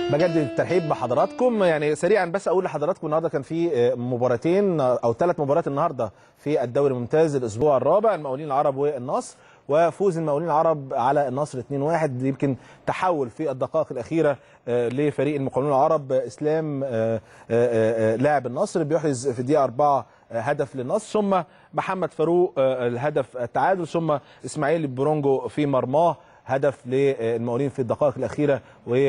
بجدد الترحيب بحضراتكم يعني سريعا بس اقول لحضراتكم النهارده كان في مباراتين او ثلاث مباريات النهارده في الدوري الممتاز الاسبوع الرابع المقاولين العرب والنصر وفوز المقاولين العرب على النصر 2-1 يمكن تحول في الدقائق الاخيره لفريق المقاولون العرب اسلام لاعب النصر بيحرز في الدقيقه 4 هدف للنصر ثم محمد فاروق الهدف التعادل ثم اسماعيل برونجو في مرماه هدف للمقاولين في الدقائق الاخيره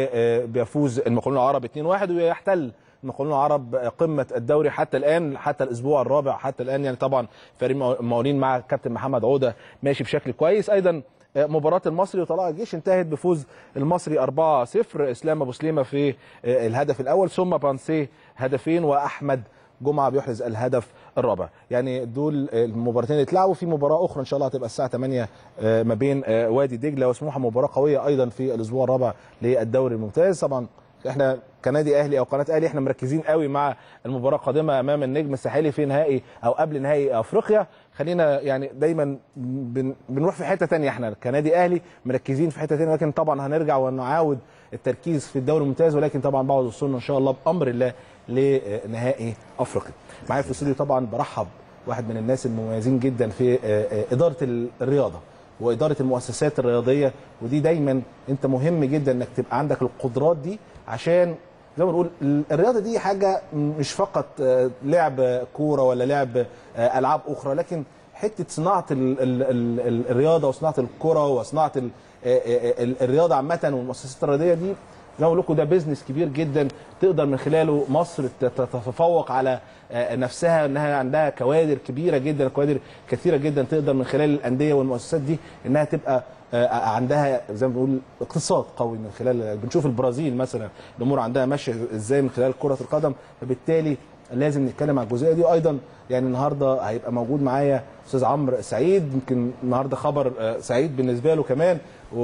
وبيفوز المقاولون العرب 2-1 ويحتل المقاولون العرب قمه الدوري حتى الان حتى الاسبوع الرابع حتى الان يعني طبعا فريق المقاولين مع كابتن محمد عوده ماشي بشكل كويس ايضا مباراة المصري وطلائع الجيش انتهت بفوز المصري 4-0 اسلام ابو سليمه في الهدف الاول ثم بانسي هدفين واحمد جمعه بيحرز الهدف الرابع يعني دول المباراتين اللي اتلعبوا في مباراه اخرى ان شاء الله هتبقى الساعه 8 ما بين وادي دجله وسموحه مباراه قويه ايضا في الاسبوع الرابع للدوري الممتاز طبعا احنا كنادي اهلي او قناه اهلي احنا مركزين قوي مع المباراه القادمه امام النجم الساحلي في نهائي او قبل نهائي افريقيا خلينا يعني دايما بن بنروح في حته ثانيه احنا كنادي اهلي مركزين في حته ثانيه لكن طبعا هنرجع ونعاود التركيز في الدوري الممتاز ولكن طبعا بعد وصولنا ان شاء الله بامر الله لنهائي افريقيا معايا في الاستوديو طبعا برحب واحد من الناس المميزين جدا في اداره الرياضه واداره المؤسسات الرياضيه ودي دايما انت مهم جدا انك تبقى عندك القدرات دي عشان زي ما بنقول الرياضه دي حاجه مش فقط لعب كوره ولا لعب العاب اخرى لكن حته صناعه ال ال ال الرياضه وصناعه الكره وصناعه الرياضه عامه والمؤسسات الرياضيه دي زي ما بقول لكم ده بيزنس كبير جدا تقدر من خلاله مصر تتفوق على نفسها انها عندها كوادر كبيره جدا كوادر كثيره جدا تقدر من خلال الانديه والمؤسسات دي انها تبقى عندها زي ما بنقول اقتصاد قوي من خلال بنشوف البرازيل مثلا الامور عندها ماشيه ازاي من خلال كره القدم فبالتالي لازم نتكلم على الجزئيه دي وايضا يعني النهارده هيبقى موجود معايا استاذ عمرو سعيد يمكن النهارده خبر سعيد بالنسبه له كمان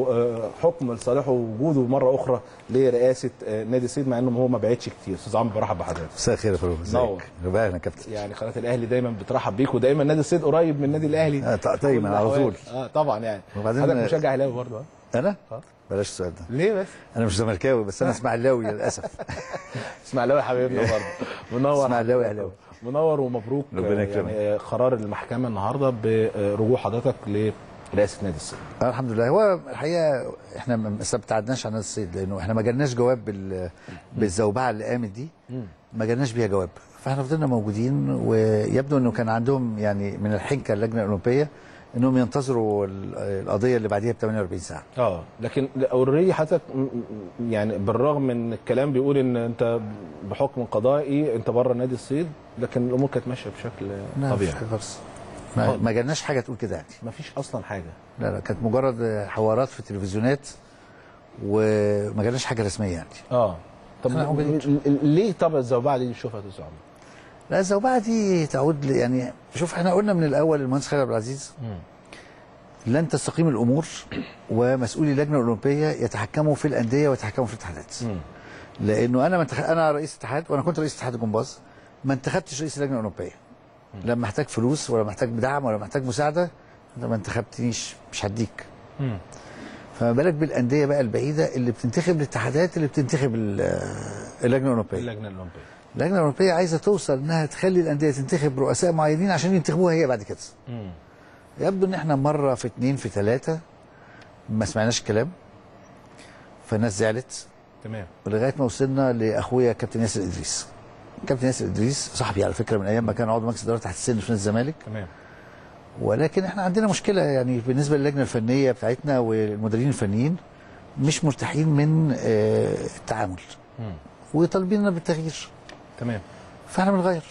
وحكم لصالحه وجوده مره اخرى لرئاسه نادي الصيد مع انه هو ما بعدش كتير استاذ عمرو برحب بحضرتك مساء الخير يا فاروق ازيك ربنا يا كابتن يعني قناه الاهلي دايما بترحب بيك ودايما نادي الصيد قريب من النادي الاهلي آه دايما على طول اه طبعا يعني وبعدين حضرتك مشجع اهلاوي برضه انا بلاش السؤال ده ليه بس انا مش زملكاوي بس انا اسماعيلاوي للاسف اسماعيلاوي حبيبنا برضه منور اسماعيلاوي اهلاوي منور ومبروك ربنا يكرمك يعني قرار المحكمه النهارده برجوع حضرتك لرئاسه نادي الصيد الحمد لله هو الحقيقه احنا ما ابتعدناش عن نادي الصيد لانه احنا ما جالناش جواب بال... بالزوبعه اللي قامت دي ما جالناش بيها جواب فاحنا فضلنا موجودين ويبدو انه كان عندهم يعني من الحنكه اللجنه الاولمبيه انهم ينتظروا القضيه اللي بعديها ب 48 ساعه. اه لكن اوريدي حضرتك يعني بالرغم من الكلام بيقول ان انت بحكم قضائي انت بره نادي الصيد لكن الامور كانت ماشيه بشكل طبيعي. خالص ما, ما جالناش حاجه تقول كده يعني. ما فيش اصلا حاجه. لا لا كانت مجرد حوارات في التلفزيونات وما جالناش حاجه رسميه يعني. اه طب ليه طب الزوبعه دي شوفها يا استاذ لا الزوبعه دي تعود يعني شوف احنا قلنا من الاول المهندس خالد عبد العزيز لن تستقيم الامور ومسؤولي اللجنه الاولمبيه يتحكموا في الانديه ويتحكموا في الاتحادات. لانه انا منتخ... انا رئيس اتحاد وانا كنت رئيس اتحاد الجمباز ما انتخبتش رئيس اللجنه الاولمبيه. لا محتاج فلوس ولا محتاج دعم ولا محتاج مساعده انت ما انتخبتنيش مش هديك. فما بالك بالانديه بقى البعيده اللي بتنتخب الاتحادات اللي بتنتخب اللجنه الاولمبيه. اللجنه الاولمبيه. اللجنه الاوروبيه عايزه توصل انها تخلي الانديه تنتخب رؤساء معينين عشان ينتخبوها هي بعد كده. مم. يبدو ان احنا مره في اثنين في ثلاثه ما سمعناش الكلام فالناس زعلت تمام ولغايه ما وصلنا لاخويا كابتن ياسر ادريس. كابتن ياسر ادريس صاحبي على فكره من ايام ما كان عضو مجلس اداره تحت السن في نادي الزمالك. تمام ولكن احنا عندنا مشكله يعني بالنسبه للجنه الفنيه بتاعتنا والمديرين الفنيين مش مرتاحين من التعامل. مم. وطالبيننا بالتغيير. تمام فاحنا بنغير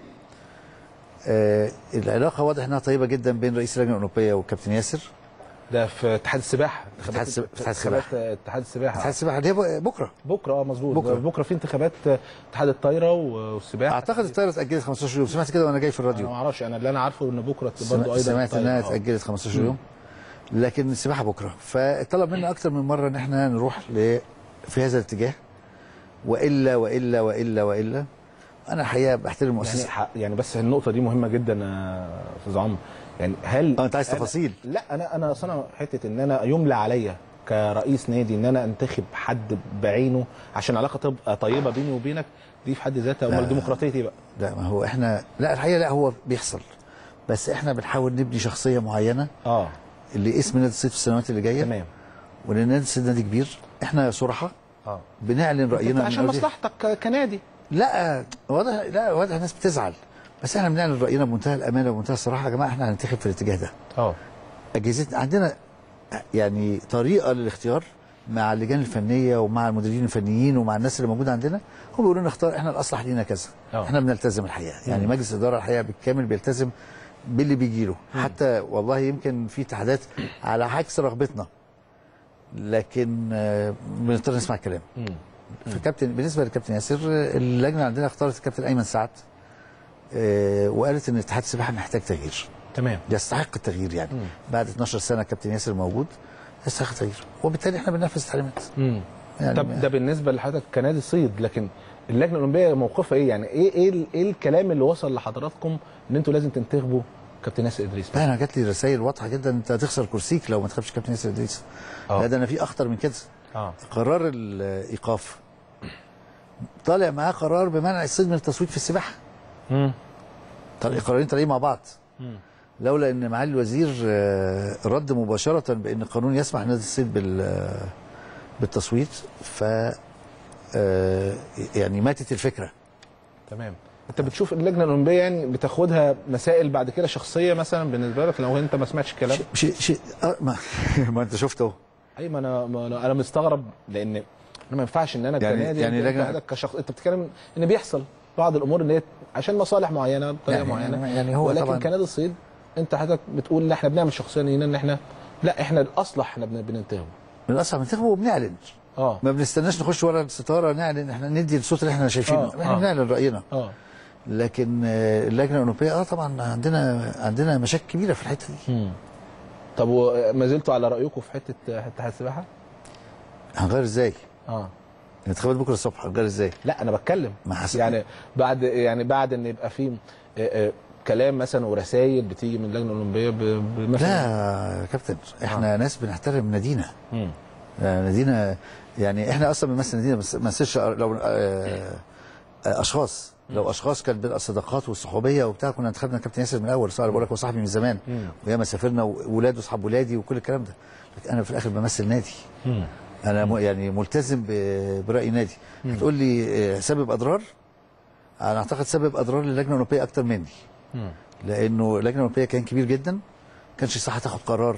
آه العلاقه واضح انها طيبه جدا بين رئيس اللجنه الاوروبيه والكابتن ياسر ده في اتحاد السباحه اتحاد السب- اتحاد السباحة. اتحاد السباحه اتحاد السباحه اللي هي بكره بكره اه مظبوط بكرة. بكره بكره في انتخابات اتحاد الطايره والسباحه اعتقد الطايره اتاجلت 15 يوم سمعت كده وانا جاي في انا الراديو ما اعرفش انا اللي انا عارفه ان بكره برضه سمعت, ايضا سمعت انها الطايرة. آه. اتاجلت 15 يوم لكن السباحه بكره فطلب منا اكتر من مره ان احنا نروح ل في هذا الاتجاه والا والا والا والا انا الحقيقه بحترم يعني المؤسسه ح- يعني بس النقطه دي مهمه جدا يا استاذ عمرو يعني هل اه انت عايز أنا- تفاصيل لا انا انا اصل انا حته ان انا يملى عليا كرئيس نادي ان انا انتخب حد بعينه عشان علاقه تبقى طيبه بيني وبينك دي في حد ذاتها امال الديمقراطيه ايه بقى لا ما هو احنا لا الحقيقه لا هو بيحصل بس احنا بنحاول نبني شخصيه معينه اه اللي اسم نادي الصيد في السنوات اللي جايه تمام ولان نادي الصيد نادي كبير احنا صراحه اه بنعلن راينا من عشان أول- مصلحتك ك- كنادي لا واضح لا واضح الناس بتزعل بس احنا بنعلن راينا بمنتهى الامانه وبمنتهى الصراحه يا جماعه احنا هننتخب في الاتجاه ده اه اجهزتنا عندنا يعني طريقه للاختيار مع اللجان الفنيه ومع المديرين الفنيين ومع الناس اللي موجوده عندنا هم بيقولوا لنا اختار احنا الاصلح لينا كذا آه. احنا بنلتزم الحقيقه يعني مجلس الاداره الحقيقه بالكامل بيلتزم باللي بيجي له حتى والله يمكن في اتحادات على عكس رغبتنا لكن آه، بنضطر نسمع الكلام فكابتن بالنسبه للكابتن ياسر آه، اللجنه عندنا اختارت الكابتن ايمن سعد آه، وقالت ان اتحاد السباحه محتاج تغيير تمام يستحق التغيير يعني بعد 12 سنه كابتن ياسر موجود يستحق التغيير وبالتالي احنا بننفذ التعليمات مم. يعني طب ده بالنسبه لحضرتك كنادي صيد لكن اللجنه الاولمبيه موقفها ايه يعني ايه ايه ال- ايه الكلام اللي وصل لحضراتكم ان انتوا لازم تنتخبوا كابتن ياسر ادريس لا انا جات لي رسائل واضحه جدا انت هتخسر كرسيك لو ما تخافش كابتن ياسر ادريس آه. لا ده انا في اخطر من كده اه قرار الايقاف طالع معاه قرار بمنع الصيد من التصويت في السباحه مم. طالع قرارين طالعين مع بعض لولا ان معالي الوزير آه، رد مباشره بان القانون يسمح لنادي الصيد بال آه، بالتصويت ف آه، يعني ماتت الفكره تمام انت بتشوف اللجنه الاولمبيه يعني بتاخدها مسائل بعد كده شخصيه مثلا بالنسبه لك لو انت ما سمعتش الكلام شيء شيء آه، ما, ما انت شفت اهو اي ما انا ما انا, أنا مستغرب لان انا ما ينفعش ان انا يعني- كنادي يعني أنت لجنة- حضرتك كشخص انت بتتكلم ان بيحصل بعض الامور ان هي عشان مصالح معينه بطريقه يعني- معينه يعني هو ولكن طبعاً- كنادي الصيد انت حضرتك بتقول لا احنا بنعمل شخصيه لينا ان احنا لا احنا الاصلح احنا بن- بننتخبه من الاصعب بننتخبه وبنعلن اه ما بنستناش نخش ورا الستاره نعلن احنا ندي الصوت اللي احنا شايفينه آه، احنا آه. بنعلن راينا اه لكن آه، اللجنه الاوروبيه اه طبعا عندنا عندنا مشاكل كبيره في الحته دي مم. طب وما زلتوا على رايكم في حته اتحاد السباحه؟ هنغير ازاي؟ اه الانتخابات بكره الصبح هنغير ازاي؟ لا انا بتكلم ما حسب يعني بعد يعني بعد ان يبقى في آه، آه، كلام مثلا ورسائل بتيجي من اللجنه الاولمبيه ب- بمثلا لا يا كابتن احنا ناس بنحترم نادينا مم. آه، نادينا يعني احنا اصلا بنمثل نادينا بس ما نمثلش لو آه، آه، اشخاص لو اشخاص كانت بين الصداقات والصحوبيه وبتاع كنا انتخبنا كابتن ياسر من الاول صار بقول لك هو صاحبي من زمان مم. وياما سافرنا واولاده اصحاب ولادي وكل الكلام ده لكن انا في الاخر بمثل نادي مم. انا م- يعني ملتزم ب- براي نادي هتقول لي آه، سبب اضرار انا اعتقد سبب اضرار للجنه الاوروبيه اكتر مني مم. لانه اللجنه الاوروبيه كان كبير جدا ما كانش صح تاخد قرار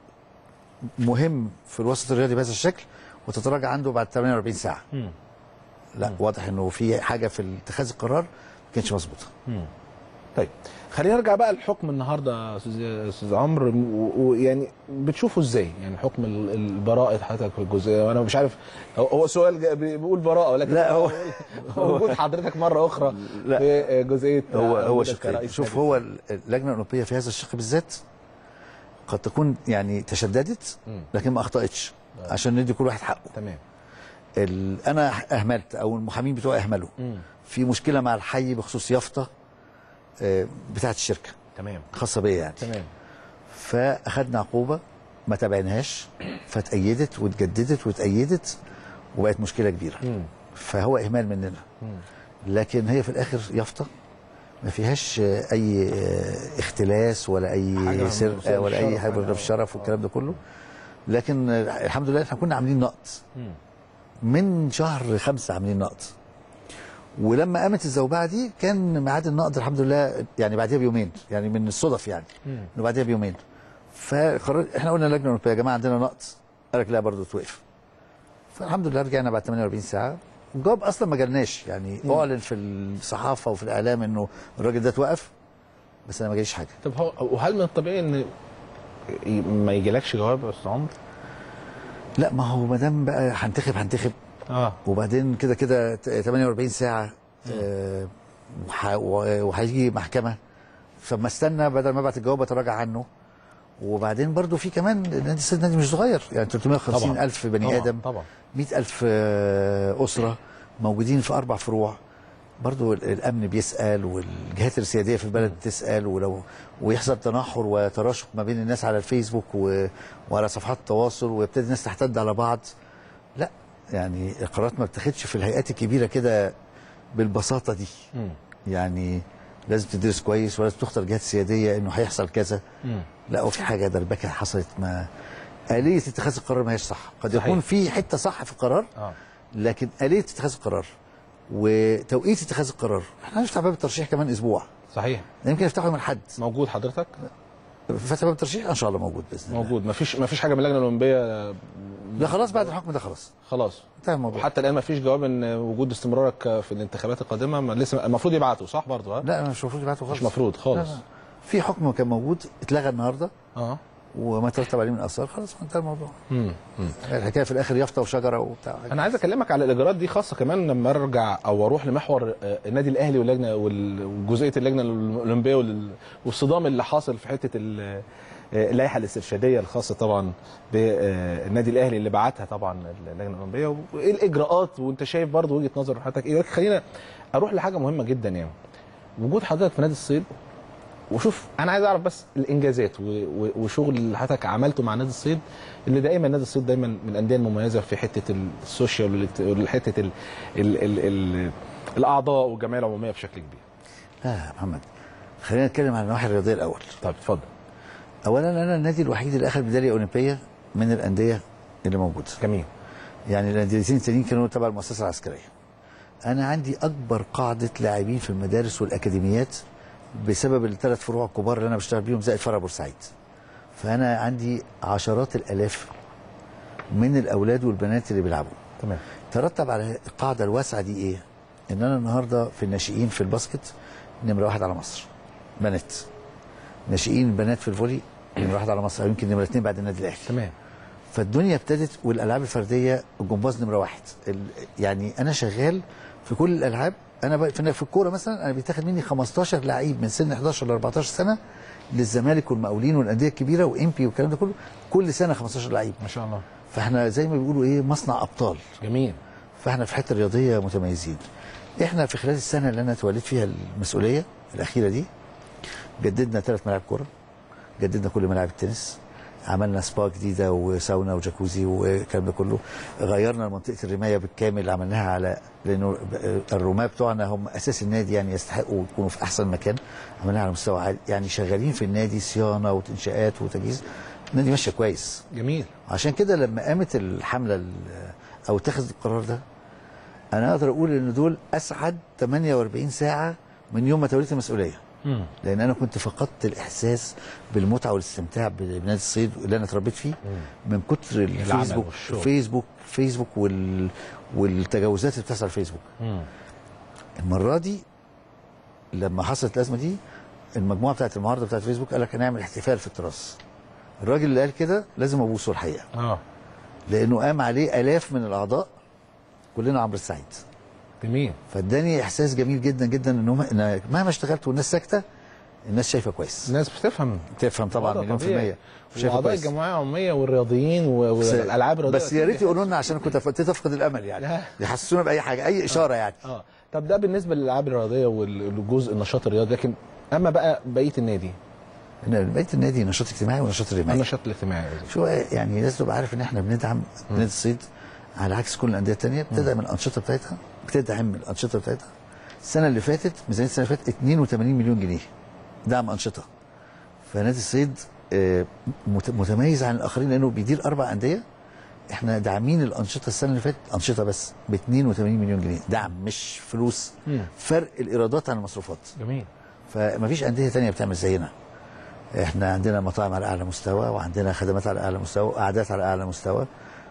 مهم في الوسط الرياضي بهذا الشكل وتتراجع عنده بعد 48 ساعه مم. لا واضح انه في حاجه في اتخاذ القرار ما كانتش مظبوطه مم. طيب خلينا نرجع بقى لحكم النهارده يا استاذ استاذ عمرو و- ويعني بتشوفه ازاي؟ يعني حكم ال- البراءه حضرتك في الجزئيه وانا مش عارف هو- هو سؤال جا- بي- بيقول براءه ولكن لا، هو- وجود حضرتك مره اخرى لا. في جزئيه هو هو وجودك شقين كرئيس شوف نادي. هو ال- اللجنه الاوروبيه في هذا الشق بالذات قد تكون يعني تشددت مم. لكن ما اخطاتش عشان ندي كل واحد حقه تمام ال- انا اهملت او المحامين بتوعي اهملوا مم. في مشكله مع الحي بخصوص يافطه آه، بتاعه الشركه تمام خاصه بيا يعني تمام فاخدنا عقوبه ما تابعناهاش فتأيدت واتجددت واتأيدت وبقت مشكله كبيره مم. فهو اهمال مننا مم. لكن هي في الاخر يافطه ما فيهاش آه، اي آه، اختلاس ولا حاجة اي من سرقه وسائل ولا اي الشرف حاجه يعني. من الشرف والكلام ده كله لكن آه، الحمد لله احنا كنا عاملين نقط مم. من شهر خمسة عاملين نقد ولما قامت الزوبعه دي كان ميعاد النقد الحمد لله يعني بعدها بيومين يعني من الصدف يعني مم. انه بعدها بيومين فقرر احنا قلنا اللجنه الاوروبيه يا جماعه عندنا نقد قال لك لا برضه توقف فالحمد لله رجعنا بعد 48 ساعه الجواب اصلا ما جالناش يعني اعلن في الصحافه وفي الاعلام انه الراجل ده توقف بس انا ما جاليش حاجه طب هو وهل من الطبيعي ان ي- ما يجيلكش جواب يا استاذ عمرو؟ لا ما هو ما دام بقى هنتخب هنتخب اه وبعدين كده كده ت- 48 ساعة آه، وح- و- وهيجي محكمة فما استنى بدل ما ابعت الجواب اتراجع عنه وبعدين برضو في كمان نادي السيد نادي مش صغير يعني 350 طبعاً. ألف بني طبعاً، آدم طبعا 100 ألف آه، أسرة موجودين في أربع فروع برضو ال- الامن بيسال والجهات السياديه في البلد تسال ولو ويحصل تنحر وتراشق ما بين الناس على الفيسبوك و... وعلى صفحات التواصل ويبتدي الناس تحتد على بعض لا يعني القرارات ما بتاخدش في الهيئات الكبيره كده بالبساطه دي مم. يعني لازم تدرس كويس ولازم تختار جهات سياديه انه هيحصل كذا مم. لا وفي حاجه دربكه حصلت ما آلية اتخاذ القرار ما هيش صح قد صحيح. يكون في حته صح في القرار اه لكن آلية اتخاذ القرار وتوقيت اتخاذ القرار احنا هنفتح باب الترشيح كمان اسبوع صحيح يمكن نفتحه يوم الاحد موجود حضرتك فتح باب الترشيح ان شاء الله موجود باذن الله موجود مفيش مفيش حاجه من اللجنه الاولمبيه لا خلاص بعد الحكم ده خلاص خلاص انتهى الموضوع وحتى الان مفيش جواب ان وجود استمرارك في الانتخابات القادمه ما لسه المفروض يبعتوا صح برضه ها لا مش المفروض يبعته خالص مش مفروض خالص لا، لا. في حكم كان موجود اتلغى النهارده اه وما ترتب عليه من اثار خلاص انتهى الموضوع مم. مم. الحكايه في الاخر يافطه وشجره وبتاع انا عايز اكلمك على الاجراءات دي خاصه كمان لما ارجع او اروح لمحور آه، النادي الاهلي واللجنه وال- وجزئيه اللجنه الاولمبيه وال- والصدام اللي حاصل في حته ال- آه، اللائحه الاسترشاديه الخاصه طبعا بالنادي الاهلي اللي بعتها طبعا اللجنه الاولمبيه وايه الاجراءات وانت شايف برضو وجهه نظر حضرتك ايه خلينا اروح لحاجه مهمه جدا يعني وجود حضرتك في نادي الصيد وشوف انا عايز اعرف بس الانجازات و- و- وشغل اللي حضرتك عملته مع نادي الصيد اللي دائما نادي الصيد دايما من الانديه المميزه في حته السوشيال وحته ال ال ال ال الاعضاء والجمعيه العموميه بشكل كبير. لا يا محمد خلينا نتكلم عن النواحي الرياضيه الاول طيب اتفضل. اولا انا النادي الوحيد اللي اخذ ميداليه اولمبيه من الانديه اللي موجوده جميل. يعني الانديتين التانيين كانوا تبع المؤسسه العسكريه انا عندي اكبر قاعده لاعبين في المدارس والاكاديميات بسبب الثلاث فروع الكبار اللي انا بشتغل بيهم زائد فرع بورسعيد فانا عندي عشرات الالاف من الاولاد والبنات اللي بيلعبوا تمام. ترتب على القاعده الواسعه دي ايه ان انا النهارده في الناشئين في الباسكت نمره واحد على مصر بنات ناشئين البنات في الفولي نمره واحد على مصر أو يمكن نمره اثنين بعد النادي الاهلي تمام. فالدنيا ابتدت والالعاب الفرديه الجمباز نمره واحد ال- يعني انا شغال في كل الالعاب انا بقى في في الكوره مثلا انا بيتاخد مني 15 لعيب من سن 11 ل 14 سنه للزمالك والمقاولين والانديه الكبيره وامبي والكلام ده كله كل سنه 15 لعيب ما شاء الله. فاحنا زي ما بيقولوا ايه مصنع ابطال جميل. فاحنا في الحته الرياضيه متميزين احنا في خلال السنه اللي انا توليت فيها المسؤوليه الاخيره دي جددنا ثلاث ملاعب كوره جددنا كل ملاعب التنس عملنا سبا جديده وساونا وجاكوزي والكلام ده كله غيرنا منطقه الرمايه بالكامل عملناها على لانه الرماة بتوعنا هم اساس النادي يعني يستحقوا يكونوا في احسن مكان عملناها على مستوى عالي يعني شغالين في النادي صيانه وانشاءات وتجهيز النادي ماشيه كويس جميل. عشان كده لما قامت الحمله ال- او اتخذ القرار ده انا اقدر اقول ان دول اسعد 48 ساعه من يوم ما توليت المسؤوليه مم. لان انا كنت فقدت الاحساس بالمتعه والاستمتاع بنادي الصيد اللي انا اتربيت فيه من كتر الفيسبوك والشغل. فيسبوك فيسبوك وال والتجاوزات اللي بتحصل على الفيسبوك مم. المره دي لما حصلت الازمه دي المجموعه بتاعت المعارضه بتاعت فيسبوك قال لك هنعمل احتفال في التراث الراجل اللي قال كده لازم ابوسه الحقيقه اه لانه قام عليه الاف من الاعضاء كلنا عمرو السعيد جميل. فاداني احساس جميل جدا جدا ان هم إن مهما اشتغلت والناس ساكته الناس شايفه كويس الناس بتفهم تفهم طبعا وضع مليون في طبيعي. المية وشايفه واعضاء كويس الجمعيه العموميه والرياضيين و- بس- والالعاب الرياضيه بس يا ريت يقولوا لنا عشان كنت ابتديت افقد الامل يعني لا. يحسسونا باي حاجه اي اشاره يعني اه طب ده بالنسبه للالعاب الرياضيه والجزء النشاط الرياضي لكن اما بقى بقيه النادي إن بقيه النادي نشاط اجتماعي ونشاط رمايه النشاط الاجتماعي شو يعني لازم تبقى عارف ان احنا بندعم نادي الصيد على عكس كل الانديه الثانيه بتدعم الانشطه بتاعتها بتدعم الانشطه بتاعتها السنه اللي فاتت ميزانيه السنه اللي فاتت 82 مليون جنيه دعم انشطه فنادي الصيد آه، مت- متميز عن الاخرين لانه بيدير اربع انديه احنا داعمين الانشطه السنه اللي فاتت انشطه بس ب 82 مليون جنيه دعم مش فلوس مم. فرق الايرادات عن المصروفات جميل فمفيش انديه تانية بتعمل زينا احنا عندنا مطاعم على اعلى مستوى وعندنا خدمات على اعلى مستوى وقعدات على اعلى مستوى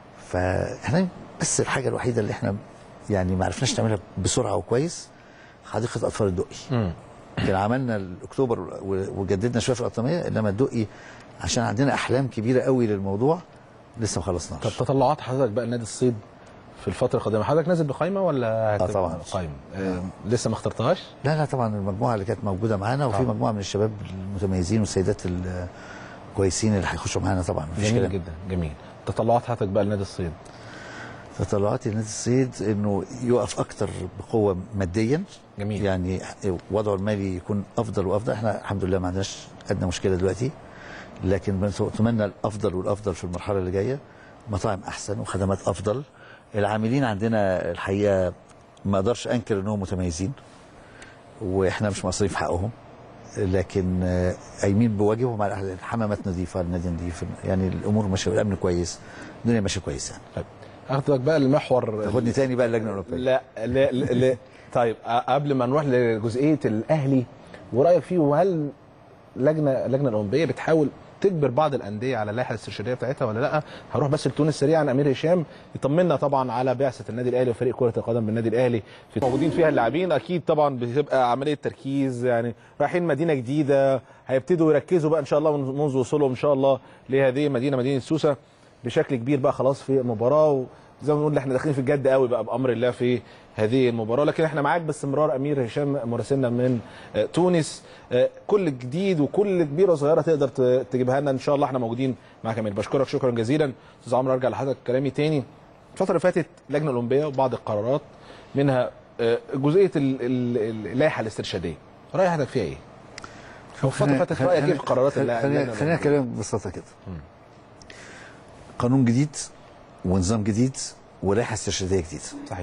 فاحنا بس الحاجه الوحيده اللي احنا يعني ما عرفناش نعملها بسرعه وكويس حديقه اطفال الدقي مم. كان عملنا الاكتوبر و- وجددنا شويه في القطاميه انما الدقي عشان عندنا احلام كبيره قوي للموضوع لسه ما خلصناش طب تطلعات حضرتك بقى لنادي الصيد في الفتره القادمه حضرتك نازل بقائمه ولا هتبقى طبعاً. قائمه آه. لسه ما اخترتهاش لا لا طبعا المجموعه اللي كانت موجوده معانا وفي آه. مجموعه من الشباب المتميزين والسيدات الكويسين اللي هيخشوا معانا طبعا مفيش جميل كلام جدا جميل تطلعات حضرتك بقى لنادي الصيد تطلعات نادي الصيد انه يقف اكتر بقوه ماديا جميل يعني وضعه المالي يكون افضل وافضل احنا الحمد لله ما عندناش ادنى مشكله دلوقتي لكن بنتمنى الافضل والافضل في المرحله اللي جايه مطاعم احسن وخدمات افضل العاملين عندنا الحقيقه ما اقدرش انكر انهم متميزين واحنا مش مقصرين في حقهم لكن آه، قايمين بواجبهم على الحمامات نظيفه النادي نظيف يعني الامور ماشيه والامن كويس الدنيا ماشيه كويس يعني طيب اخدك بقى المحور تاخدني تاني بقى اللجنه الاوروبيه لا لا لا, لا. طيب أ- قبل ما نروح لجزئيه الاهلي ورايك فيه وهل لجنه اللجنه الاولمبيه بتحاول تجبر بعض الانديه على اللائحه الاسترشاديه بتاعتها ولا لا هروح بس لتونس سريعا امير هشام يطمنا طبعا على بعثه النادي الاهلي وفريق كره القدم بالنادي الاهلي في موجودين فيها اللاعبين اكيد طبعا بتبقى عمليه تركيز يعني رايحين مدينه جديده هيبتدوا يركزوا بقى ان شاء الله من- منذ وصولهم ان شاء الله لهذه المدينه مدينه سوسه بشكل كبير بقى خلاص في مباراه وزي ما بنقول احنا داخلين في الجد قوي بقى بامر الله في هذه المباراه لكن احنا معاك باستمرار امير هشام مراسلنا من آه، تونس آه، كل جديد وكل كبيره وصغيره تقدر ت- تجيبها لنا ان شاء الله احنا موجودين معاك يا امير بشكرك شكرا جزيلا استاذ عمرو ارجع لحضرتك كلامي تاني الفتره اللي فاتت اللجنه الاولمبيه وبعض القرارات منها آه، جزئيه ال- ال- اللائحه الاسترشاديه راي حضرتك فيها ايه؟ او الفتره اللي فاتت رايك ايه في قرارات اللائحه خلينا خلينا كلام ببساطه كده قانون جديد ونظام جديد ولائحه استرشاديه جديده صحيح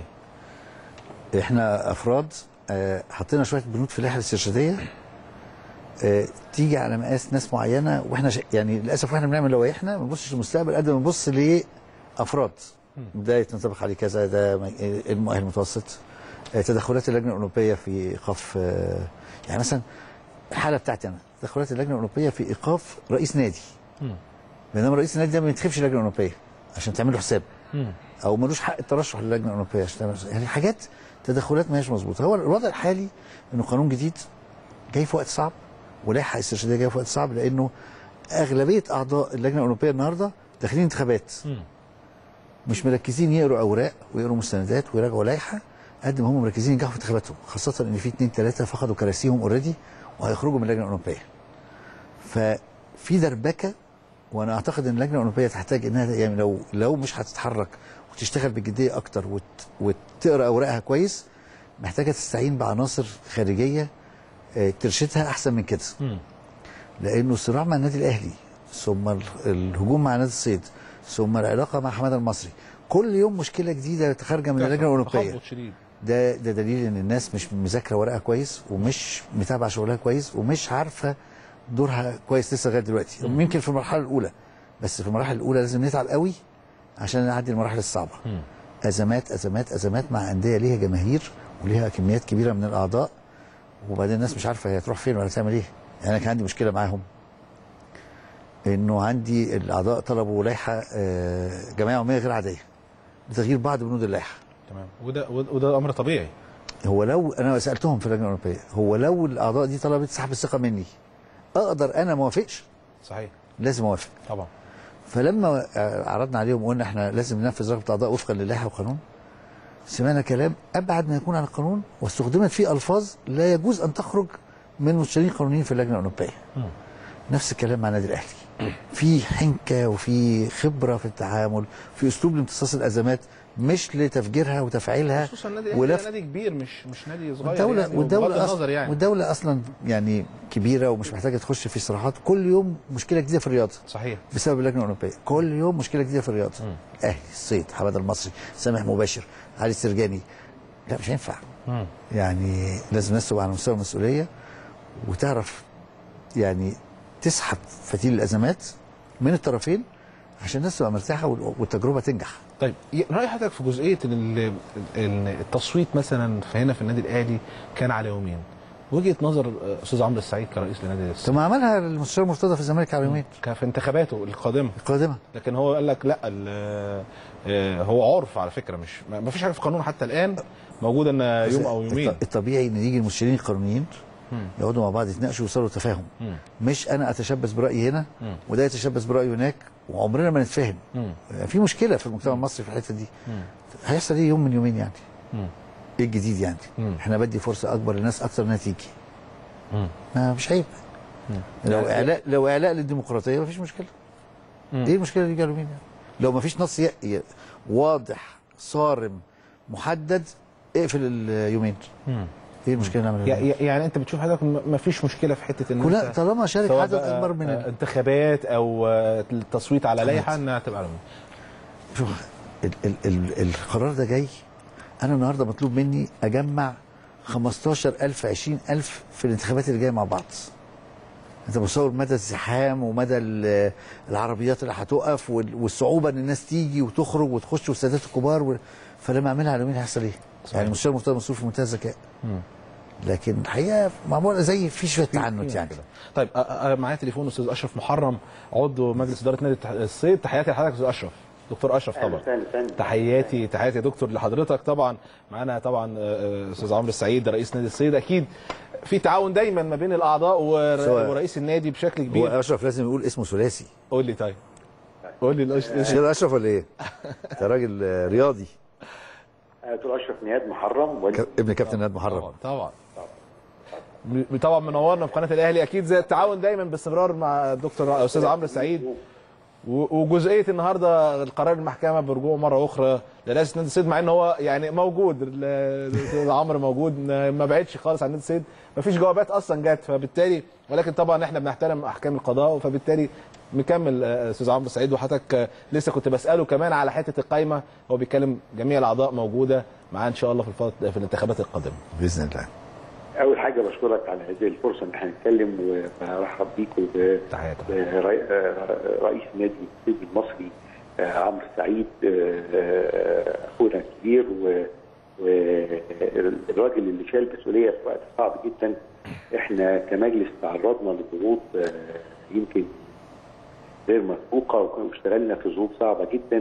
احنا افراد آه، حطينا شويه بنود في اللائحه الاسترشاديه آه، تيجي على مقاس ناس معينه واحنا ش... يعني للاسف واحنا بنعمل لوائحنا ما بنبصش للمستقبل قد ما بنبص لافراد ده ينطبق عليه كذا ده م- المؤهل المتوسط آه، تدخلات اللجنه الاوروبيه في ايقاف آه، يعني مثلا الحاله بتاعتي انا تدخلات اللجنه الاوروبيه في ايقاف رئيس نادي بينما رئيس النادي ده ما ينتخبش اللجنه الاوروبيه عشان تعمل له حساب او ملوش حق الترشح للجنه الاوروبيه عشان تعمل يعني حاجات تدخلات ما هيش مظبوطه هو الوضع الحالي انه قانون جديد جاي في وقت صعب ولائحه استرشاديه جايه في وقت صعب لانه اغلبيه اعضاء اللجنه الاوروبيه النهارده داخلين انتخابات مش مركزين يقروا اوراق ويقروا مستندات ويراجعوا لائحه قد ما هم مركزين ينجحوا في انتخاباتهم خاصه ان في اثنين ثلاثه فقدوا كراسيهم اوريدي وهيخرجوا من اللجنه الاوروبيه ففي دربكه وانا اعتقد ان اللجنه الاوروبيه تحتاج انها يعني لو لو مش هتتحرك وتشتغل بجديه اكتر وت وتقرا اوراقها كويس محتاجه تستعين بعناصر خارجيه آه، ترشدها احسن من كده لانه الصراع مع النادي الاهلي ثم ال- الهجوم مع نادي الصيد ثم العلاقه مع حماده المصري كل يوم مشكله جديده خارجه من اللجنه الاوروبيه تخبط شديد ده ده دليل ان الناس مش مذاكره ورقها كويس ومش متابعه شغلها كويس ومش عارفه دورها كويس لسه لغايه دلوقتي يمكن في المرحله الاولى بس في المراحل الاولى لازم نتعب قوي عشان نعدي المراحل الصعبه ازمات ازمات ازمات مع انديه ليها جماهير وليها كميات كبيره من الاعضاء وبعدين الناس مش عارفه هي هتروح فين ولا تعمل ايه يعني انا كان عندي مشكله معاهم انه عندي الاعضاء طلبوا لائحه آه، جمعيه عموميه غير عاديه لتغيير بعض بنود اللائحه تمام وده وده امر طبيعي هو لو انا سالتهم في اللجنه الاوروبيه هو لو الاعضاء دي طلبت سحب الثقه مني اقدر انا ما اوافقش صحيح لازم اوافق طبعا فلما آه، عرضنا عليهم وقلنا احنا لازم ننفذ رغبه الاعضاء وفقا للائحه والقانون سمعنا كلام ابعد ما يكون عن القانون واستخدمت فيه الفاظ لا يجوز ان تخرج من مستشارين قانونيين في اللجنه الاوروبيه نفس الكلام مع النادي الاهلي في حنكه وفي خبره في التعامل في اسلوب لامتصاص الازمات مش لتفجيرها وتفعيلها خصوصا النادي الاهلي ولف- ده نادي كبير مش مش نادي صغير والدولة يعني والدولة بغض أصلا النظر يعني والدولة أصلا يعني كبيرة ومش محتاجة تخش في صراعات كل يوم مشكلة جديدة في الرياضة صحيح بسبب اللجنة الأوروبية كل يوم مشكلة جديدة في الرياضة الأهلي الصيد حماد المصري سامح مباشر علي السرجاني لا مش هينفع يعني لازم الناس تبقى على مستوى المسؤولية وتعرف يعني تسحب فتيل الأزمات من الطرفين عشان الناس تبقى مرتاحة وال- والتجربة تنجح طيب ي- راي حضرتك في جزئيه ان ال- ان التصويت مثلا في هنا في النادي الاهلي كان على يومين وجهه نظر آه، استاذ عمرو السعيد كرئيس لنادي ثم الس- عملها المستشار مرتضى في الزمالك على يومين كان في انتخاباته القادمه القادمة لكن هو قال لك لا ال- آه، هو عرف على فكره مش ما ما فيش حاجه في القانون حتى الان موجوده ان يوم او يومين الط- الطبيعي ان يجي المستشارين القانونيين يقعدوا مع بعض يتناقشوا ويوصلوا لتفاهم مم. مش انا اتشبث برايي هنا مم. وده يتشبث برايه هناك وعمرنا ما نتفاهم مم. في مشكله في المجتمع المصري في الحته دي مم. هيحصل ايه يوم من يومين يعني مم. ايه الجديد يعني مم. احنا بدي فرصه اكبر للناس اكتر انها تيجي مم. ما مش عيب لو لا- اعلاء لو اعلاء للديمقراطيه مفيش مشكله مم. ايه المشكله اللي يجي يومين يعني لو مفيش نص ي... ي... واضح صارم محدد اقفل اليومين ايه المشكله نعمل يع- إيه؟ يع- يعني انت بتشوف حضرتك م- ما فيش مشكله في حته ان كلها انت طالما شارك سواء عدد بقى، اكبر من آه، انتخابات او آه، التصويت على لائحه انها تبقى على شوف ال ال ال القرار ده جاي انا النهارده مطلوب مني اجمع 15000 20000 في الانتخابات اللي جايه مع بعض انت متصور مدى الزحام ومدى ال- العربيات اللي هتقف وال- والصعوبه ان الناس تيجي وتخرج وتخش والسادات الكبار و... فلما اعملها على مين هيحصل ايه؟ يعني المستشار مرتضى منصور في منتهى الذكاء لكن الحقيقه معموله زي في شويه تعنت يعني طيب آه، آه، معايا تليفون استاذ اشرف محرم عضو مجلس اداره نادي التح- الصيد تحياتي لحضرتك استاذ اشرف دكتور اشرف طبعا أهلا وسهلا. تحياتي تحياتي يا دكتور لحضرتك طبعا معانا طبعا آه، آه، استاذ عمرو السعيد رئيس نادي الصيد اكيد في تعاون دايما ما بين الاعضاء ور- سواء. ورئيس النادي بشكل هو كبير اشرف لازم يقول اسمه ثلاثي قول لي طيب قول لي الأش- مش كده اشرف ولا ايه؟ انت راجل آه، رياضي دكتور اشرف نياد محرم ولي ك- ابن كابتن ناد محرم طبعا طبعا م- طبعا منورنا في قناه الاهلي اكيد زي التعاون دايما باستمرار مع الدكتور استاذ عمرو السعيد و- وجزئيه النهارده القرار المحكمه برجوعه مره اخرى لرئاسه نادي الصيد مع ان هو يعني موجود ال- الاستاذ عمرو موجود ما بعدش خالص عن نادي الصيد ما فيش جوابات اصلا جت فبالتالي ولكن طبعا احنا بنحترم احكام القضاء فبالتالي مكمل آه، استاذ عمرو السعيد وحضرتك آه، لسه كنت بساله كمان على حته القايمه هو بيتكلم جميع الاعضاء موجوده معاه ان شاء الله في الفت- في الانتخابات القادمه باذن الله اول حاجه بشكرك على هذه الفرصه ان احنا نتكلم وبرحب بيك وب- تحياتي برئي- آه، رئيس نادي الصيد المصري آه، عمرو السعيد آه، آه، اخونا الكبير و- والراجل اللي شال مسؤوليه في وقت صعب جدا احنا كمجلس تعرضنا لضغوط آه، يمكن غير مسبوقه واشتغلنا في ظروف صعبه جدا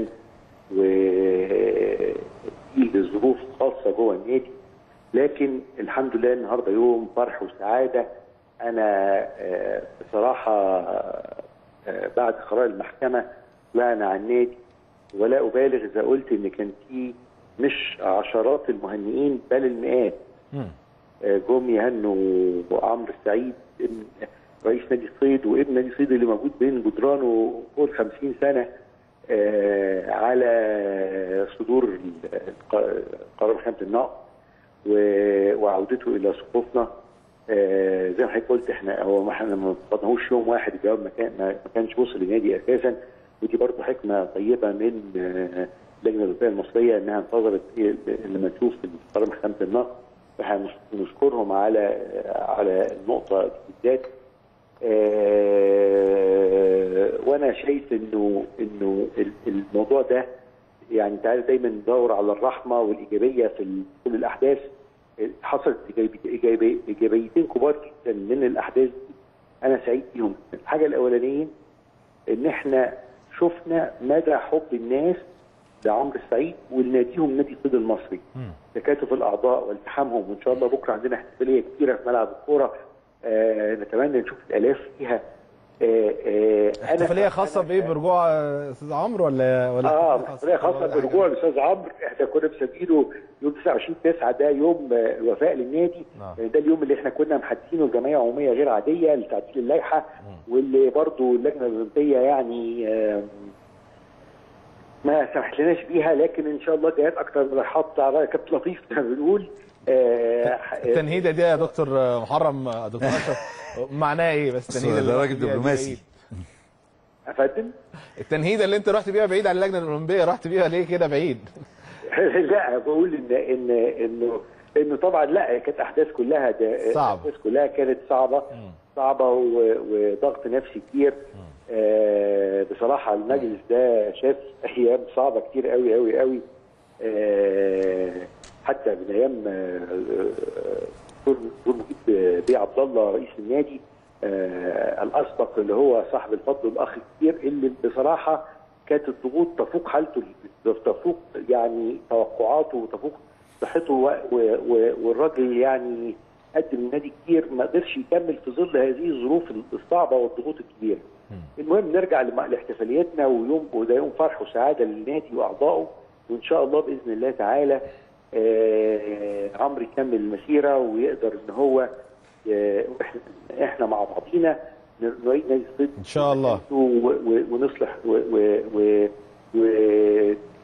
ودي ظروف خاصه جوه النادي لكن الحمد لله النهارده يوم فرح وسعاده انا آه، بصراحه آه، بعد قرار المحكمه طلعنا على النادي ولا ابالغ اذا قلت ان كان في مش عشرات المهنئين بل المئات مم. آه، جم يهنوا عمرو السعيد ابن رئيس نادي الصيد وابن نادي الصيد اللي موجود بين جدرانه فوق 50 سنه آه، على صدور ال- الق- قرار محكمه النقض و- وعودته الى صفوفنا آه، زي ما حضرتك قلت احنا هو ما احنا ما فضلناهوش يوم واحد الجواب ما كان ما ما كانش وصل للنادي اساسا ودي برضه حكمه طيبه من آه، اللجنه الاوروبيه المصريه انها انتظرت إيه لما تشوف قرار محكمه النقض فاحنا نشكرهم على على النقطه دي بالذات آه، وانا شايف انه انه ال- الموضوع ده يعني انت عارف دايما ندور على الرحمه والايجابيه في ال- كل الاحداث حصلت إيجابي- إيجابي- ايجابيتين كبار جدا من الاحداث دي انا سعيد بيهم الحاجه الاولانيه ان احنا شفنا مدى حب الناس لعمرو السعيد ولناديهم نادي الصيد المصري تكاتف الاعضاء والتحامهم وان شاء الله بكره عندنا احتفاليه كبيره في ملعب الكوره آه نتمنى نشوف الالاف فيها آه آه أنا- احتفاليه خاصه أنا- بايه برجوع آه، استاذ عمرو ولا ولا اه احتفالية احتفاليه خاصه ولا حاجة؟ برجوع الاستاذ عمرو احنا كنا مسمينه يوم 29 9 ده يوم آه، الوفاء للنادي نعم. آه، ده اليوم اللي احنا كنا محددينه لجمعيه عموميه غير عاديه لتعديل اللائحه واللي برضو اللجنه الاولمبيه يعني آم، ما سمحت بيها لكن ان شاء الله جهات اكتر من الحط على كابتن لطيف زي ما بنقول آه، التنهيده دي يا دكتور محرم آه، دكتور اشرف معناها ايه بس التنهيده اللي ده رحت راجل بيها دي دبلوماسي. بعيد. افندم التنهيده اللي انت رحت بيها بعيد عن اللجنه الاولمبيه رحت بيها ليه كده بعيد لا بقول ان ان انه انه طبعا لا كانت احداث كلها ده صعبة. احداث كلها كانت صعبه صعبه و- وضغط نفسي كتير آه بصراحه المجلس ده شاف ايام صعبه كتير قوي قوي قوي آه حتى من ايام آه، آه، دكتور دكتور مجيب بيه عبد الله رئيس النادي آه الاسبق اللي هو صاحب الفضل الاخ الكبير اللي بصراحه كانت الضغوط تفوق حالته تفوق يعني توقعاته وتفوق صحته و- و- و- والراجل يعني قدم النادي كتير ما قدرش يكمل في ظل هذه الظروف الصعبه والضغوط الكبيره. المهم نرجع لم- لاحتفالياتنا ويوم وده يوم فرح وسعاده للنادي واعضائه وان شاء الله باذن الله تعالى آه، عمرو يكمل المسيره ويقدر ان هو آه، احنا احنا مع بعضينا ن- نعيد نادي الصيد إن شاء الله. و- و- ونصلح و- و- و- و-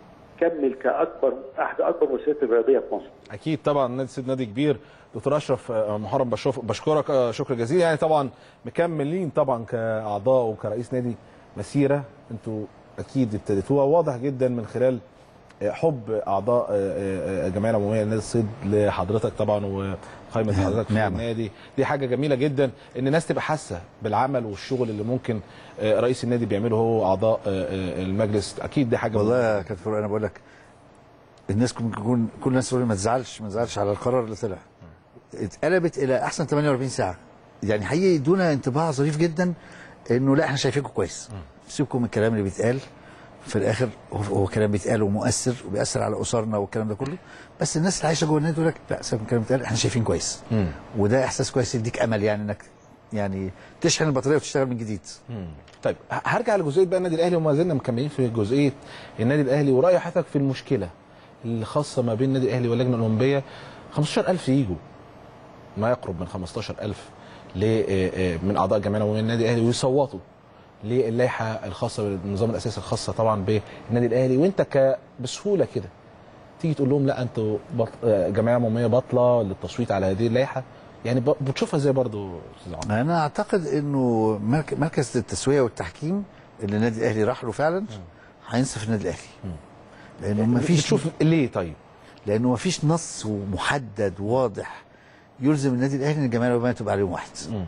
يكمل كاكبر احد اكبر المؤسسات الرياضيه في مصر. اكيد طبعا نادي السيد نادي كبير دكتور اشرف آه، محرم بشوف بشكرك آه، شكر جزيل يعني طبعا مكملين طبعا كاعضاء وكرئيس نادي مسيره انتوا اكيد ابتديتوها واضح جدا من خلال آه، حب اعضاء آه، آه، الجمعيه العموميه لنادي الصيد لحضرتك طبعا وقائمه نعم، حضرتك في نعم. النادي دي حاجه جميله جدا ان الناس تبقى حاسه بالعمل والشغل اللي ممكن آه، رئيس النادي بيعمله هو اعضاء آه، آه، المجلس اكيد دي حاجه والله يا كابتن فاروق انا بقول لك الناس ممكن يكون كل الناس تقول لي ما تزعلش ما تزعلش على القرار اللي طلع اتقلبت الى احسن 48 ساعه يعني حقيقي يدونا انطباع ظريف جدا انه لا احنا شايفينكم كويس سيبكم من الكلام اللي بيتقال في الاخر هو, هو كلام بيتقال ومؤثر وبيأثر على اسرنا والكلام ده كله بس الناس اللي عايشه جوه النادي تقول لك لا سيبك من الكلام اللي بيتقال احنا شايفين كويس مم. وده احساس كويس يديك امل يعني انك يعني تشحن البطاريه وتشتغل من جديد طيب ه- هرجع لجزئيه بقى النادي الاهلي وما زلنا مكملين في جزئيه النادي الاهلي وراي حضرتك في المشكله الخاصه ما بين النادي الاهلي واللجنه الاولمبيه 15000 يجوا ما يقرب من 15000 ل آه، آه، من اعضاء الجمعيه العموميه للنادي الاهلي ويصوتوا للائحه الخاصه بالنظام الاساسي الخاصه طبعا بالنادي الاهلي وانت ك بسهوله كده تيجي تقول لهم لا انتوا بط... آه، جمعيه عموميه باطله للتصويت على هذه اللائحه يعني ب... بتشوفها ازاي برضو استاذ عمرو انا اعتقد انه مرك- مركز التسويه والتحكيم اللي النادي الاهلي راح له فعلا هينصف النادي الاهلي لانه ما فيش بتشوف ليه طيب لانه ما فيش نص محدد واضح يلزم النادي الاهلي ان الجمعيه العموميه تبقى عليهم واحد مم.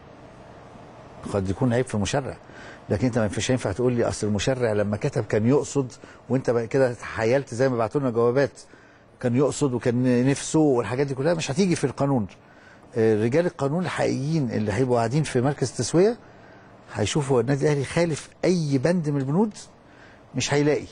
قد يكون عيب في المشرع لكن انت ما ينفعش ينفع تقول لي اصل المشرع لما كتب كان يقصد وانت بقى كده تحايلت زي ما بعتوا لنا جوابات كان يقصد وكان نفسه والحاجات دي كلها مش هتيجي في القانون آه، رجال القانون الحقيقيين اللي هيبقوا قاعدين في مركز التسويه هيشوفوا النادي الاهلي خالف اي بند من البنود مش هيلاقي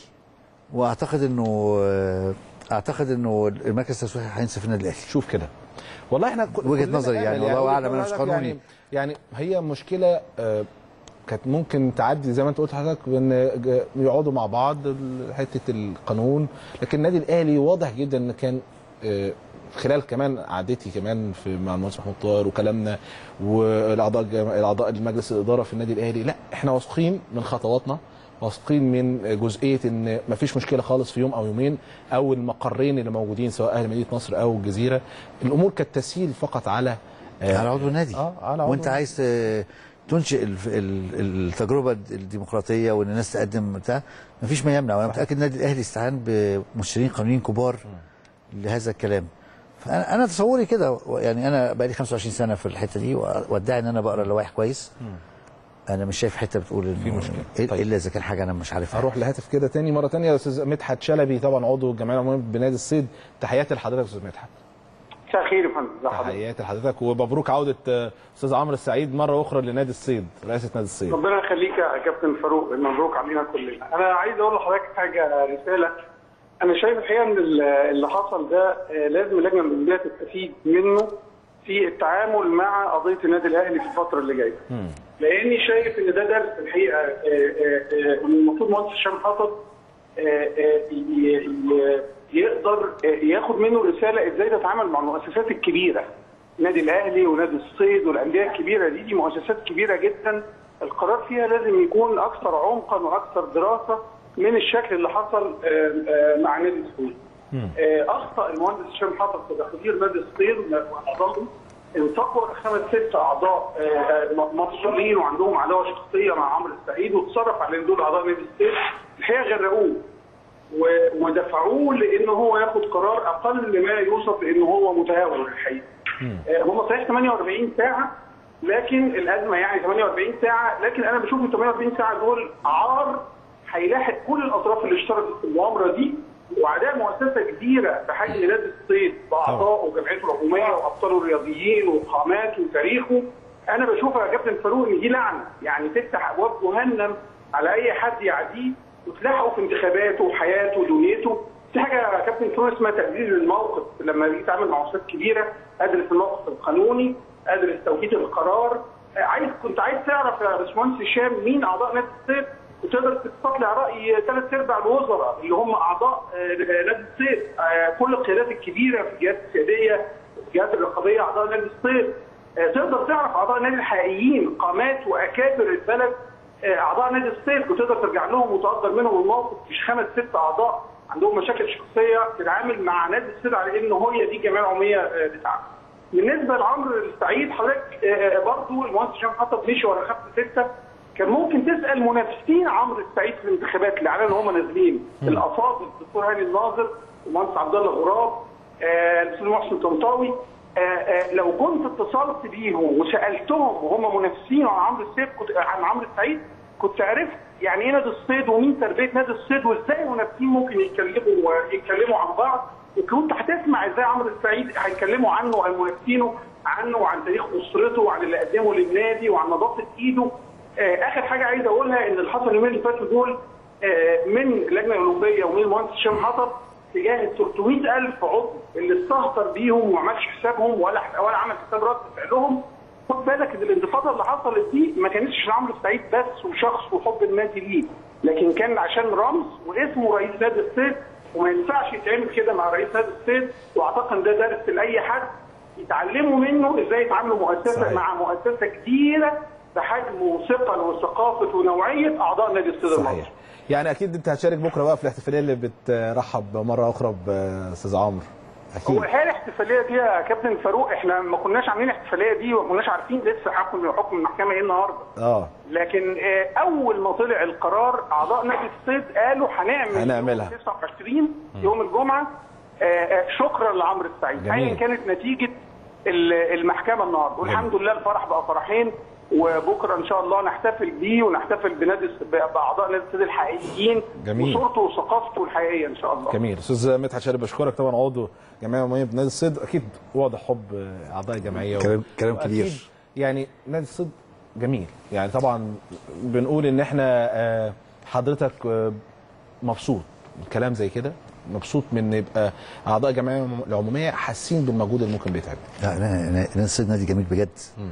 واعتقد انه آه، اعتقد انه المركز التسويه هينصف النادي الاهلي شوف كده والله احنا ك- وجهة كلنا نظري يعني، أمل والله وجهة أعلم، أنا مش نظرك قانوني. يعني, يعني هي مشكله آه، كانت ممكن تعدي زي ما انت قلت لحضرتك بان ج- يقعدوا مع بعض ال- حته القانون لكن النادي الاهلي واضح جدا ان كان آه، خلال كمان قعدتي كمان في مع المهندس محمود طاهر وكلامنا والاعضاء الجم- الاعضاء المجلس الاداره في النادي الاهلي لا احنا واثقين من خطواتنا واثقين من جزئيه ان مفيش مشكله خالص في يوم او يومين او المقرين اللي موجودين سواء اهل مدينه نصر او الجزيره الامور كانت تسهيل فقط على آه، على عضو النادي اه على عضو وانت عايز ت- تنشئ ال- ال- التجربه الديمقراطيه وان الناس تقدم بتاع مفيش ما يمنع وانا متاكد النادي الاهلي استعان بمستشارين قانونيين كبار لهذا الكلام فانا انا تصوري كده يعني انا بقى لي 25 سنه في الحته دي وادعي ان انا بقرا اللوائح كويس انا مش شايف حته بتقول انه في مشكلة. إيه- طيب. الا اذا كان حاجه انا مش عارفها هروح لهاتف كده تاني مره تانية يا استاذ مدحت شلبي طبعا عضو الجمعيه العموميه بنادي الصيد تحياتي لحضرتك يا استاذ مدحت مساء الخير يا فندم ازي حضرتك تحياتي لحضرتك ومبروك عوده آه، استاذ عمرو السعيد مره اخرى لنادي الصيد رئاسه نادي الصيد ربنا يخليك يا كابتن فاروق مبروك علينا كلنا انا عايز اقول لحضرتك حاجه رساله انا شايف الحقيقه ان ال- اللي حصل ده آه، لازم اللجنه الاولمبيه تستفيد منه في التعامل مع قضيه النادي الاهلي في الفتره اللي جايه لاني شايف ان ده درس الحقيقه آه، آه، آه، المفروض مهندس هشام حطب آه، آه، ي- ي- يقدر آه، ياخد منه رساله ازاي تتعامل مع المؤسسات الكبيره النادي الاهلي ونادي الصيد والانديه الكبيره دي دي مؤسسات كبيره جدا القرار فيها لازم يكون اكثر عمقا واكثر دراسه من الشكل اللي حصل آه، آه، مع نادي الصيد. آه، اخطا المهندس هشام حطب في تقدير نادي الصيد واعضائه انتقوا خمس ست اعضاء آه، آه، مفصولين وعندهم عداوه شخصيه مع عمرو السعيد وتصرف على ان دول اعضاء نادي الصيد الحقيقه غرقوه و- ودفعوه لان هو ياخد قرار اقل ما يوصف بانه هو متهاون الحقيقه. آه، هم صحيح 48 ساعه لكن الازمه يعني 48 ساعه لكن انا بشوف ال 48 ساعه دول عار هيلاحق كل الاطراف اللي اشتركت في المؤامره دي واعداء مؤسسه كبيره بحجم نادي الصيد باعضائه وجمعيته العموميه وابطاله الرياضيين وقاماته وتاريخه انا بشوفها يا كابتن فاروق ان دي لعنه يعني تفتح ابواب جهنم على اي حد يعديه وتلاحقه في انتخاباته وحياته ودنيته في حاجه يا كابتن فاروق اسمها تقدير الموقف لما يجي يتعامل مع مؤسسات كبيره ادرس الموقف القانوني ادرس توقيت القرار آه، عايز كنت عايز تعرف يا باشمهندس هشام مين اعضاء نادي الصيد وتقدر تستطلع راي ثلاث ارباع الوزراء اللي هم اعضاء آه، نادي الصيد آه، كل القيادات الكبيره في الجهات السياديه الجهات الرقابيه اعضاء نادي الصيد آه، تقدر تعرف اعضاء النادي الحقيقيين قامات واكابر البلد آه، اعضاء نادي الصيد وتقدر ترجع لهم وتقدر منهم الموقف مش خمس ست اعضاء عندهم مشاكل شخصيه تتعامل مع نادي الصيد على ان هي دي الجمعيه العموميه آه، بتاعته. بالنسبه لعمرو السعيد حضرتك آه، برضه المهندس هشام حطب مشي ورا خط سته كان ممكن تسال منافسين عمرو السعيد في الانتخابات اللي اعلنوا هم نازلين الافاضل الدكتور هاني الناظر المهندس عبد الله غراب آه، الاستاذ محسن طنطاوي آه، آه، لو كنت اتصلت بيهم وسالتهم وهم منافسين عن عمرو السعيد كنت عن عمرو السعيد كنت عرفت يعني ايه نادي الصيد ومين تربيه نادي الصيد وازاي المنافسين ممكن يتكلموا يتكلموا عن بعض وكنت هتسمع ازاي عمرو السعيد هيتكلموا عنه وعن منافسينه عنه وعن تاريخ اسرته وعن اللي قدمه للنادي وعن نظافه ايده آه، اخر حاجه عايز اقولها ان اللي حصل اليومين اللي فاتوا دول آه، من اللجنه الاولمبيه ومن المهندس هشام حطب تجاه ال 300000 عضو اللي استهتر بيهم وما عملش حسابهم ولا ولا عمل حساب رد فعلهم خد بالك ان الانتفاضه اللي حصلت دي ما كانتش لعمرو السعيد بس وشخص وحب النادي ليه لكن كان عشان رمز واسمه رئيس نادي الصيد وما ينفعش يتعمل كده مع رئيس نادي الصيد واعتقد ان ده درس لاي حد يتعلموا منه ازاي يتعاملوا مؤسسه صحيح. مع مؤسسه كبيره بحجم وثقل وثقافه ونوعيه اعضاء نادي الصيد المصري صحيح يعني اكيد انت هتشارك بكره بقى في الاحتفاليه اللي بترحب مره اخرى باستاذ عمرو اكيد هو هي الاحتفاليه دي يا كابتن فاروق احنا ما كناش عاملين الاحتفاليه دي وما كناش عارفين لسه حكم حكم المحكمه ايه النهارده اه لكن آه، اول ما طلع القرار اعضاء نادي الصيد قالوا هنعمل هنعملها. يوم 29 يوم الجمعه آه، آه، شكرا لعمرو السعيد جميل. ايا كانت نتيجه ال- المحكمه النهارده والحمد لله الفرح بقى فرحين وبكره ان شاء الله نحتفل بيه ونحتفل بنادي الص- باعضاء نادي الصيد الحقيقيين جميل. وصورته وثقافته الحقيقيه ان شاء الله جميل استاذ مدحت شارب بشكرك طبعا عضو جمعيه عموميه بنادي الصيد اكيد واضح حب اعضاء الجمعيه كلام- كلام وأكيد كبير. يعني نادي الصيد جميل يعني طبعا بنقول ان احنا آه، حضرتك آه، مبسوط من كلام زي كده مبسوط من إن يبقى اعضاء الجمعيه العموميه حاسين بالمجهود اللي ممكن بيتعمل لا انا انا انا الصيد نادي جميل بجد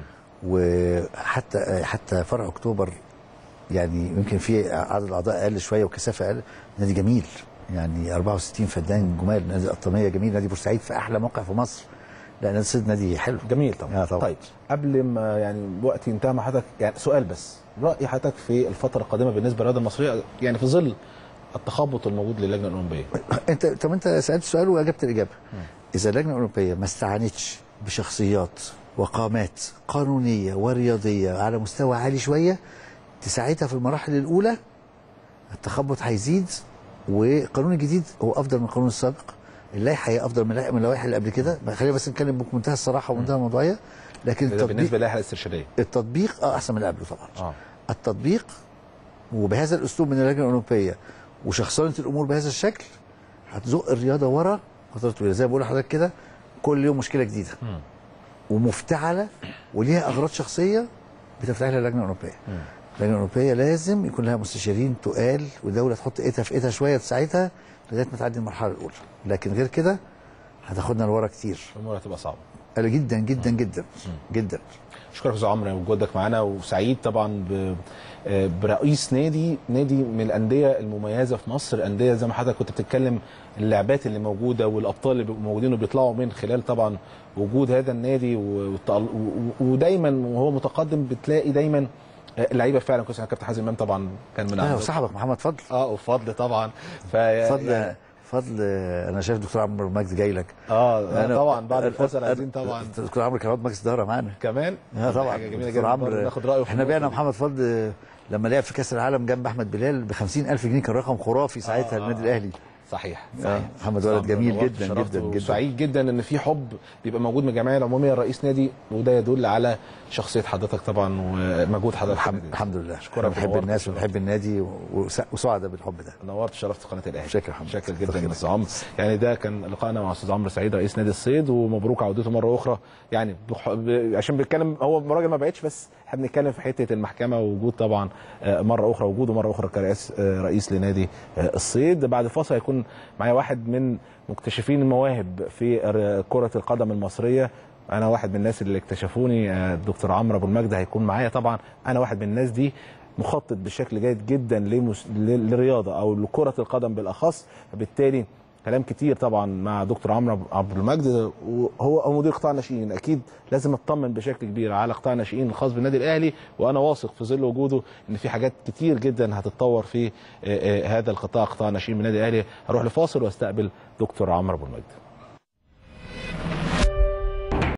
وحتى حتى فرع اكتوبر يعني يمكن في عدد الاعضاء اقل شويه وكثافه اقل نادي جميل يعني 64 فدان جمال نادي القطاميه جميل نادي بورسعيد في احلى موقع في مصر لا نادي الصيد نادي حلو جميل طبعا آه طبعا. طيب قبل ما يعني وقتي انتهى مع حضرتك يعني سؤال بس راي حضرتك في الفتره القادمه بالنسبه للرياضه المصريه يعني في ظل التخبط الموجود للجنه الاولمبيه انت طب انت سالت سؤال واجبت الاجابه اذا اللجنه الاوروبيه ما استعانتش بشخصيات وقامات قانونيه ورياضيه على مستوى عالي شويه تساعدها في المراحل الاولى التخبط هيزيد والقانون الجديد هو افضل من القانون السابق اللائحه هي افضل من اللائحة- من اللوائح اللي قبل كده خلينا بس نتكلم بمنتهى الصراحه ومنتهى الموضوعيه لكن ده بالنسبه التطبيق للائحه الاسترشاديه التطبيق اه احسن من اللي قبله طبعا اه التطبيق وبهذا الاسلوب من اللجنه الاوروبيه وشخصنه الامور بهذا الشكل هتزق الرياضه ورا فتره طويله زي ما بقول لحضرتك كده كل يوم مشكله جديده ومفتعله وليها اغراض شخصيه بتفتح لها اللجنه الاوروبيه اللجنه الاوروبيه لازم يكون لها مستشارين تقال ودوله تحط ايدها في ايدها شويه تساعدها لغايه ما تعدي المرحله الاولى لكن غير كده هتاخدنا لورا كتير الامور هتبقى صعبه قال جدا جدا جدا جدا اشكرك يا استاذ عمرو وجودك معانا وسعيد طبعا ب- آه، برئيس نادي نادي من الانديه المميزه في مصر انديه زي ما حضرتك كنت بتتكلم اللعبات اللي موجوده والابطال اللي بيبقوا موجودين وبيطلعوا من خلال طبعا وجود هذا النادي و- والتأل- و- و- ودايما وهو متقدم بتلاقي دايما آه، اللعيبه فعلا كويس كابتن حازم امام طبعا كان من لا أعضاء- وصاحبك محمد فضل اه وفضل طبعا ف فضل فضل انا شايف دكتور عمرو مجدي جاي لك اه أنا- طبعا بعد الفاصل أنا- عايزين طبعا دكتور عمرو كان عضو مجلس اداره معانا كمان اه طبعا حاجه جميله دكتور جدا عمرو برضه ناخد رايه في احنا النقطة بعنا دي. محمد فضل لما لعب في كاس العالم جنب احمد بلال ب 50000 جنيه كان رقم خرافي ساعتها آه، النادي آه. الاهلي صحيح آه، صحيح محمد ولد جميل نورت جدا وشرفت جدا جدا. وسعيد جدا ان في حب بيبقى موجود من الجمعيه العموميه لرئيس نادي وده يدل على شخصيه حضرتك طبعا ومجهود حضرتك في الحمد, النادي. الحمد لله أشكرك أنا بحب ونورت الناس وشرفت. وبحب النادي وس- وسعداء بالحب ده نورت شرفت قناه الاهلي شكرا يا محمد. شكرا كتر جدا خيرك. يا استاذ عمرو يعني ده كان لقائنا مع استاذ عمرو سعيد رئيس نادي الصيد ومبروك عودته مره اخرى يعني بح... ب... عشان بيتكلم هو الراجل ما بعدش بس احنا بنتكلم في حته المحكمه ووجود طبعا آه، مره اخرى وجوده مره اخرى كرئيس آه، رئيس لنادي آه، الصيد بعد فاصل هيكون معايا واحد من مكتشفين المواهب في ر- كره القدم المصريه انا واحد من الناس اللي اكتشفوني آه، الدكتور عمرو ابو المجد هيكون معايا طبعا انا واحد من الناس دي مخطط بشكل جيد جدا لمس... ل- للرياضه او لكره القدم بالاخص فبالتالي كلام كتير طبعا مع دكتور عمرو عبد المجد وهو هو مدير قطاع الناشئين اكيد لازم اطمن بشكل كبير على قطاع الناشئين الخاص بالنادي الاهلي وانا واثق في ظل وجوده ان في حاجات كتير جدا هتتطور في آه، آه، هذا القطاع قطاع الناشئين بالنادي الاهلي هروح لفاصل واستقبل دكتور عمرو ابو المجد